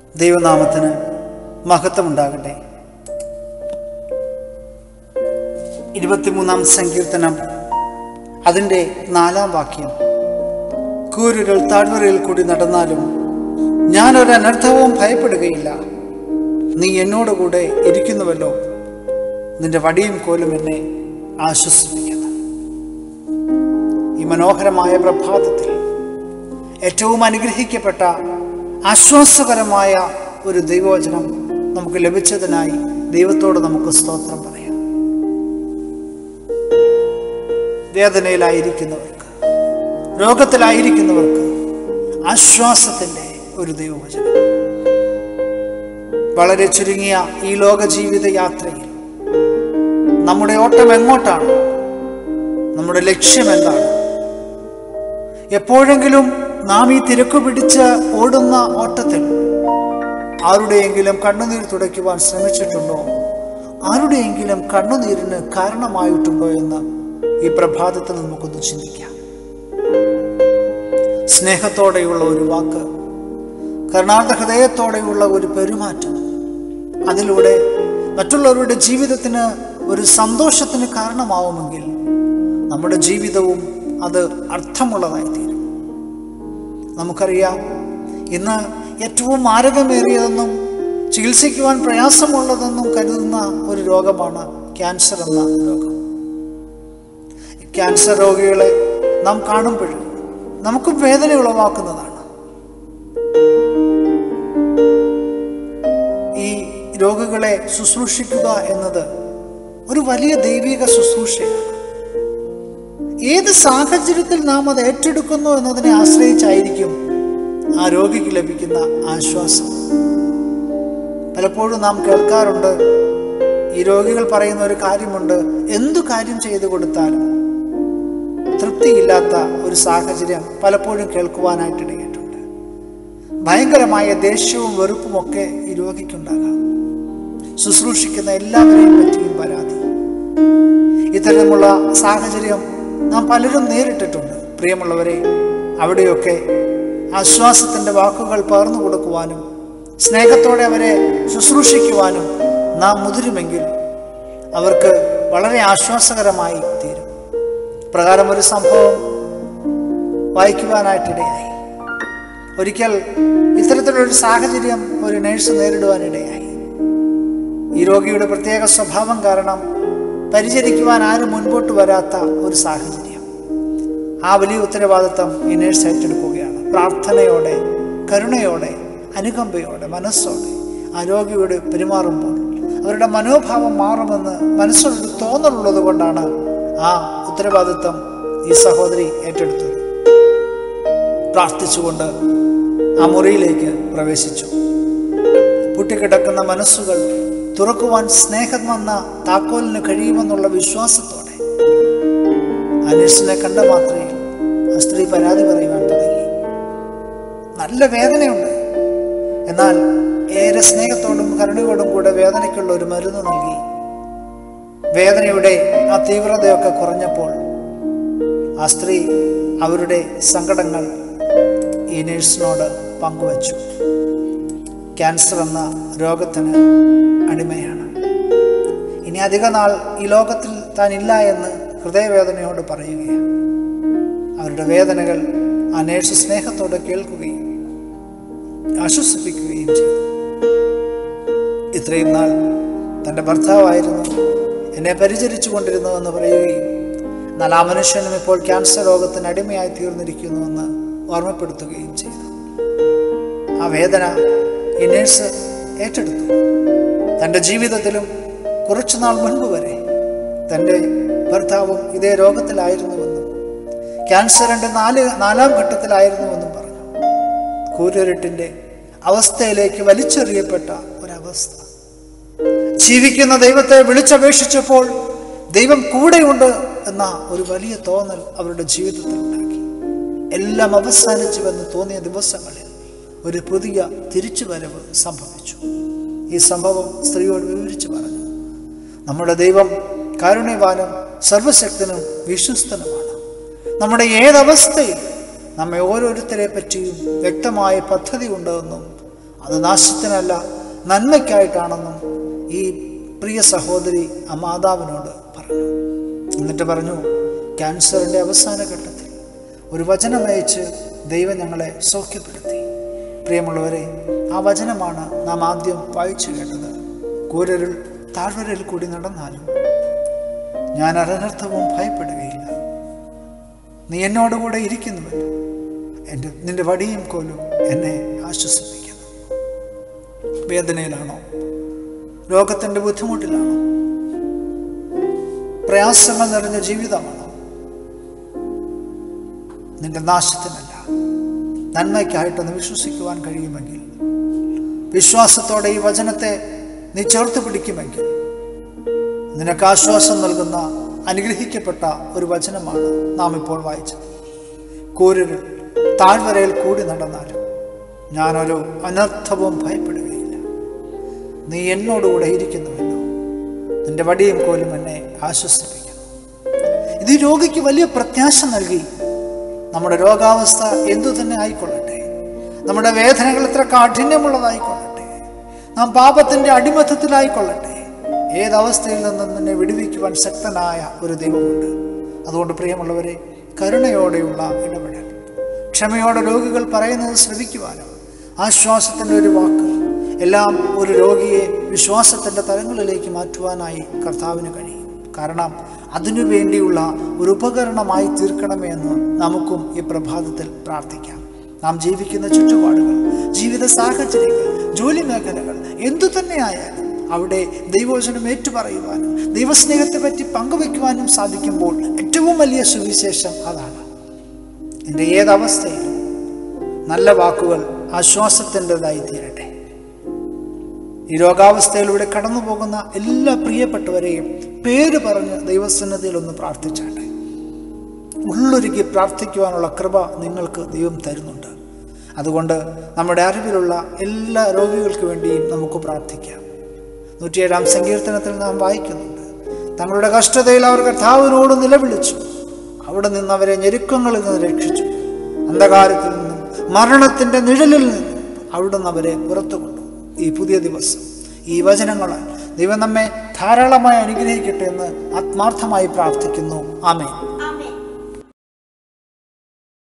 ദൈവനാമത്തിന് മഹത്വമുണ്ടാകട്ടെ ഇരുപത്തിമൂന്നാം സങ്കീർത്തനം അതിൻ്റെ നാലാം വാക്യം കൂരുകൾ താഴ്വരയിൽ കൂടി നടന്നാലും ഞാൻ ഒരു അനർത്ഥവും ഭയപ്പെടുകയില്ല നീ എന്നോടുകൂടെ ഇരിക്കുന്നുവല്ലോ നിന്റെ വടിയും കോലും എന്നെ ആശ്വസിപ്പിക്കുന്നു ഈ മനോഹരമായ പ്രഭാതത്തിൽ ഏറ്റവും അനുഗ്രഹിക്കപ്പെട്ട ആശ്വാസകരമായ ഒരു ദൈവവചനം നമുക്ക് ലഭിച്ചതിനായി ദൈവത്തോട് നമുക്ക് സ്തോത്രം പറയാം വേദനയിലായിരിക്കുന്നവർക്ക് രോഗത്തിലായിരിക്കുന്നവർക്ക് ആശ്വാസത്തിൻ്റെ ഒരു ദൈവവചനം വളരെ ചുരുങ്ങിയ ഈ ലോക ജീവിത യാത്രയിൽ നമ്മുടെ ഓട്ടം എങ്ങോട്ടാണ് നമ്മുടെ ലക്ഷ്യം എന്താണ് എപ്പോഴെങ്കിലും നാം ഈ തിരക്കു പിടിച്ച് ഓടുന്ന ഓട്ടത്തിൽ ആരുടെയെങ്കിലും കണ്ണുനീർ തുടയ്ക്കുവാൻ ശ്രമിച്ചിട്ടുണ്ടോ ആരുടെയെങ്കിലും കണ്ണുനീരിന് കാരണമായിട്ടുണ്ടോ എന്ന് ഈ പ്രഭാതത്തിൽ നമുക്കൊന്ന് ചിന്തിക്കാം സ്നേഹത്തോടെയുള്ള ഒരു വാക്ക് കർണാടക ഹൃദയത്തോടെയുള്ള ഒരു പെരുമാറ്റം അതിലൂടെ മറ്റുള്ളവരുടെ ജീവിതത്തിന് ഒരു സന്തോഷത്തിന് കാരണമാവുമെങ്കിൽ നമ്മുടെ ജീവിതവും അത് അർത്ഥമുള്ളതായി തീരും നമുക്കറിയാം ഇന്ന് ഏറ്റവും മാരകമേറിയതെന്നും ചികിത്സിക്കുവാൻ പ്രയാസമുള്ളതെന്നും കരുതുന്ന ഒരു രോഗമാണ് ക്യാൻസർ എന്ന രോഗം ക്യാൻസർ രോഗികളെ നാം കാണുമ്പോൾ നമുക്കും വേദന ഉളവാക്കുന്നതാണ് ഈ രോഗികളെ ശുശ്രൂഷിക്കുക എന്നത് ഒരു വലിയ ദൈവിക ശുശ്രൂഷയാണ് ഏത് സാഹചര്യത്തിൽ നാം അത് ഏറ്റെടുക്കുന്നു എന്നതിനെ ആശ്രയിച്ചായിരിക്കും ആ രോഗിക്ക് ലഭിക്കുന്ന ആശ്വാസം പലപ്പോഴും നാം കേൾക്കാറുണ്ട് ഈ രോഗികൾ പറയുന്ന ഒരു കാര്യമുണ്ട് എന്തു കാര്യം ചെയ്തു കൊടുത്താലും തൃപ്തിയില്ലാത്ത ഒരു സാഹചര്യം പലപ്പോഴും കേൾക്കുവാനായിട്ടിടയിട്ടുണ്ട് ഭയങ്കരമായ ദേഷ്യവും വെറുപ്പും ഒക്കെ ഈ രോഗിക്കുണ്ടാകാം ശുശ്രൂഷിക്കുന്ന എല്ലാവരെയും പറ്റിയും പരാതി ഇത്തരമുള്ള സാഹചര്യം നാം പലരും നേരിട്ടിട്ടുണ്ട് പ്രിയമുള്ളവരെ അവിടെയൊക്കെ ആശ്വാസത്തിൻ്റെ വാക്കുകൾ പകർന്നു കൊടുക്കുവാനും സ്നേഹത്തോടെ അവരെ ശുശ്രൂഷിക്കുവാനും നാം മുതിരുമെങ്കിൽ അവർക്ക് വളരെ ആശ്വാസകരമായി തീരും പ്രകാരം ഒരു സംഭവം വായിക്കുവാനായിട്ടിടയായി ഒരിക്കൽ ഇത്തരത്തിലൊരു സാഹചര്യം ഒരു നേഴ്സ് നേരിടുവാനിടയായി ഈ രോഗിയുടെ പ്രത്യേക സ്വഭാവം കാരണം പരിചരിക്കുവാൻ ആരും മുൻപോട്ട് വരാത്ത ഒരു സാഹചര്യം ആ വലിയ ഉത്തരവാദിത്തം ഈ നേഴ്സ് ഏറ്റെടുക്കുകയാണ് പ്രാർത്ഥനയോടെ കരുണയോടെ അനുകമ്പയോടെ മനസ്സോടെ ആ രോഗിയോട് പെരുമാറുമ്പോൾ അവരുടെ മനോഭാവം മാറുമെന്ന് മനസ്സിലൊരു തോന്നലുള്ളത് കൊണ്ടാണ് ആ ഉത്തരവാദിത്തം ഈ സഹോദരി ഏറ്റെടുത്തത് പ്രാർത്ഥിച്ചുകൊണ്ട് ആ മുറിയിലേക്ക് പ്രവേശിച്ചു പൊട്ടിക്കിടക്കുന്ന മനസ്സുകൾ തുറക്കുവാൻ സ്നേഹം വന്ന താക്കോലിന് കഴിയുമെന്നുള്ള വിശ്വാസത്തോടെ ആ നഴ്സിനെ കണ്ട മാത്രമേ ആ സ്ത്രീ പരാതി പറയുവാൻ തുടങ്ങി നല്ല വേദനയുണ്ട് എന്നാൽ ഏറെ സ്നേഹത്തോടും കരുണയോടും കൂടെ വേദനയ്ക്കുള്ള ഒരു മരുന്ന് നൽകി വേദനയുടെ ആ തീവ്രതയൊക്കെ കുറഞ്ഞപ്പോൾ ആ സ്ത്രീ അവരുടെ സങ്കടങ്ങൾ ഈ നേഴ്സിനോട് പങ്കുവച്ചു ക്യാൻസർ എന്ന രോഗത്തിന് അടിമയാണ് ഇനി അധിക നാൾ ഈ ലോകത്തിൽ താൻ ഇല്ല എന്ന് ഹൃദയവേദനയോട് പറയുകയാണ് അവരുടെ വേദനകൾ ആ നേഴ്സ് സ്നേഹത്തോടെ കേൾക്കുകയും ആശ്വസിപ്പിക്കുകയും ചെയ്തു ഇത്രയും നാൾ തൻ്റെ ഭർത്താവായിരുന്നു എന്നെ പരിചരിച്ചു കൊണ്ടിരുന്നുവെന്ന് പറയുകയും എന്നാൽ ആ മനുഷ്യനും ഇപ്പോൾ ക്യാൻസർ രോഗത്തിന് അടിമയായി തീർന്നിരിക്കുന്നുവെന്ന് ഓർമ്മപ്പെടുത്തുകയും ചെയ്തു ആ വേദന ഈ നേഴ്സ് ഏറ്റെടുത്തു തൻ്റെ ജീവിതത്തിലും കുറച്ചുനാൾ മുൻപ് വരെ തൻ്റെ ഭർത്താവും ഇതേ രോഗത്തിലായിരുന്നുവെന്നും ക്യാൻസറിൻ്റെ നാല് നാലാം ഘട്ടത്തിലായിരുന്നുവെന്നും പറഞ്ഞു കൂരിരുട്ടിൻ്റെ അവസ്ഥയിലേക്ക് വലിച്ചെറിയപ്പെട്ട ഒരവസ്ഥ ജീവിക്കുന്ന ദൈവത്തെ വിളിച്ചപേക്ഷിച്ചപ്പോൾ ദൈവം കൂടെയുണ്ട് എന്ന ഒരു വലിയ തോന്നൽ അവരുടെ ജീവിതത്തിൽ ഉണ്ടാക്കി എല്ലാം അവസാനിച്ചുവെന്ന് തോന്നിയ ദിവസങ്ങളിൽ ഒരു പുതിയ തിരിച്ചുവരവ് സംഭവിച്ചു ഈ സംഭവം സ്ത്രീയോട് വിവരിച്ചു പറഞ്ഞു നമ്മുടെ ദൈവം കാരുണ്യവാനും സർവശക്തനും വിശ്വസ്തനുമാണ് നമ്മുടെ ഏതവസ്ഥയിൽ നമ്മെ ഓരോരുത്തരെ പറ്റിയും വ്യക്തമായ പദ്ധതി ഉണ്ടെന്നും അത് നാശത്തിനല്ല നന്മയ്ക്കായിട്ടാണെന്നും ഈ പ്രിയ സഹോദരി ആ മാതാവിനോട് പറഞ്ഞു എന്നിട്ട് പറഞ്ഞു ക്യാൻസറിൻ്റെ അവസാന ഘട്ടത്തിൽ ഒരു വചനമയച്ച് ദൈവം ഞങ്ങളെ സൗഖ്യപ്പെടുത്തി പ്രിയമുള്ളവരെ ആ വചനമാണ് നാം ആദ്യം വായിച്ചു കേട്ടത് കൂരരുൾ താഴ്വരയിൽ കൂടി നടന്നാലും ഞാൻ അനർത്ഥവും ഭയപ്പെടുകയില്ല നീ എന്നോടുകൂടെ ഇരിക്കുന്നുവല്ലോ എൻ്റെ നിന്റെ വടിയും കോലും എന്നെ ആശ്വസിപ്പിക്കുന്നു വേദനയിലാണോ രോഗത്തിൻ്റെ ബുദ്ധിമുട്ടിലാണോ പ്രയാസങ്ങൾ നിറഞ്ഞ ജീവിതമാണോ നിന്റെ നാശത്തിനല്ല നന്മയ്ക്കായിട്ടൊന്ന് വിശ്വസിക്കുവാൻ കഴിയുമെങ്കിൽ വിശ്വാസത്തോടെ ഈ വചനത്തെ നീ ചേർത്ത് പിടിക്കുമെങ്കിൽ നിനക്ക് ആശ്വാസം നൽകുന്ന അനുഗ്രഹിക്കപ്പെട്ട ഒരു വചനമാണ് നാം ഇപ്പോൾ വായിച്ചത് കൂരരുൾ താഴ്വരയിൽ കൂടി നടന്നാലും ഞാനൊരു അനർത്ഥവും ഭയപ്പെടുകയില്ല നീ എന്നോടുകൂടെ ഇരിക്കുന്നുവല്ലോ നിന്റെ വടിയും കോലും എന്നെ ആശ്വസിപ്പിക്കുന്നു ഇത് ഈ രോഗിക്ക് വലിയ പ്രത്യാശ നൽകി നമ്മുടെ രോഗാവസ്ഥ എന്തു തന്നെ ആയിക്കൊള്ളട്ടെ നമ്മുടെ വേദനകൾ എത്ര കാഠിന്യമുള്ളതായിക്കൊള്ളട്ടെ നാം പാപത്തിന്റെ അടിമത്തത്തിലായിക്കൊള്ളട്ടെ ഏതവസ്ഥയിൽ നിന്നും നിന്നെ വിടുവിക്കുവാൻ ശക്തനായ ഒരു ദൈവമുണ്ട് അതുകൊണ്ട് പ്രിയമുള്ളവരെ കരുണയോടെയുള്ള ഇടപെടൽ ക്ഷമയോടെ രോഗികൾ പറയുന്നത് ശ്രവിക്കുവാനും ആശ്വാസത്തിൻ്റെ ഒരു വാക്ക് എല്ലാം ഒരു രോഗിയെ വിശ്വാസത്തിൻ്റെ തലങ്ങളിലേക്ക് മാറ്റുവാനായി കർത്താവിന് കഴിയും കാരണം അതിനു വേണ്ടിയുള്ള ഒരു ഉപകരണമായി തീർക്കണമേ എന്ന് നമുക്കും ഈ പ്രഭാതത്തിൽ പ്രാർത്ഥിക്കാം നാം ജീവിക്കുന്ന ചുറ്റുപാടുകൾ ജീവിത സാഹചര്യങ്ങൾ ജോലി മേഖലകൾ എന്തു തന്നെയായാലും അവിടെ ദൈവവചനം ഏറ്റുപറയുവാനും ദൈവസ്നേഹത്തെ പറ്റി പങ്കുവെക്കുവാനും സാധിക്കുമ്പോൾ ഏറ്റവും വലിയ സുവിശേഷം അതാണ് എൻ്റെ ഏതവസ്ഥയിലും നല്ല വാക്കുകൾ ആശ്വാസത്തിൻ്റെതായി തീരട്ടെ ഈ രോഗാവസ്ഥയിലൂടെ കടന്നു പോകുന്ന എല്ലാ പ്രിയപ്പെട്ടവരെയും പേര് പറഞ്ഞ് ദൈവസന്നതിയിൽ ഒന്ന് പ്രാർത്ഥിച്ചാട്ടെ ഉള്ളൊരുക്കി പ്രാർത്ഥിക്കുവാനുള്ള കൃപ നിങ്ങൾക്ക് ദൈവം തരുന്നുണ്ട് അതുകൊണ്ട് നമ്മുടെ അറിവിലുള്ള എല്ലാ രോഗികൾക്ക് വേണ്ടിയും നമുക്ക് പ്രാർത്ഥിക്കാം നൂറ്റിയേഴാം സങ്കീർത്തനത്തിൽ നാം വായിക്കുന്നുണ്ട് തങ്ങളുടെ കഷ്ടതയിൽ അവർ കർത്താവിനോട് നിലവിളിച്ചു അവിടെ നിന്ന് അവരെ ഞെരുക്കങ്ങളിൽ നിന്ന് രക്ഷിച്ചു അന്ധകാരത്തിൽ നിന്നും മരണത്തിൻ്റെ നിഴലിൽ നിന്നും അവിടുന്ന് അവരെ പുറത്തു കൊണ്ടു ഈ പുതിയ ദിവസം ഈ വചനങ്ങളാൽ ദൈവം നമ്മെ ധാരാളമായി അനുഗ്രഹിക്കട്ടെ എന്ന് ആത്മാർത്ഥമായി പ്രാർത്ഥിക്കുന്നു ആമേ